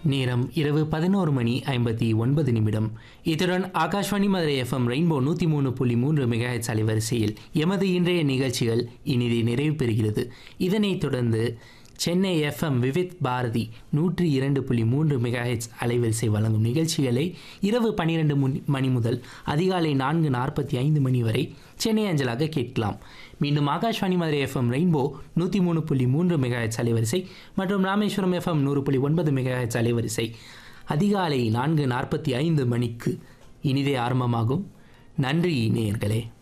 நேரம் இரவு பதினோரு மணி ஐம்பத்தி ஒன்பது நிமிடம் இத்துடன் ஆகாஷ்வாணி மதுரை எஃப்எம் ரெயின்போ நூற்றி மூணு புள்ளி மூன்று மெகாஹெட்ஸ் அலைவரிசையில் எமது இன்றைய நிகழ்ச்சிகள் இனிதே நிறைவு பெறுகிறது இதனைத் தொடர்ந்து சென்னை எஃப்எம் விவித் பாரதி நூற்றி இரண்டு புள்ளி மூன்று மெகாஹெட்ஸ் அலைவரிசை வழங்கும் நிகழ்ச்சிகளை இரவு பன்னிரெண்டு மணி முதல் அதிகாலை நான்கு நாற்பத்தி ஐந்து மணி வரை சென்னை அஞ்சலாக கேட்கலாம் மீண்டும் ஆகாஷ்வாணி மதுரை எஃப்எம் ரெயின்போ நூற்றி மூணு புள்ளி மூன்று மெகாஹெட்ஸ் அலைவரிசை மற்றும் ராமேஸ்வரம் எஃப்எம் நூறு புள்ளி ஒன்பது மெகாஹெட்ஸ் அலைவரிசை அதிகாலை நான்கு நாற்பத்தி ஐந்து மணிக்கு இனிதே ஆரம்பமாகும் நன்றி நேயர்களே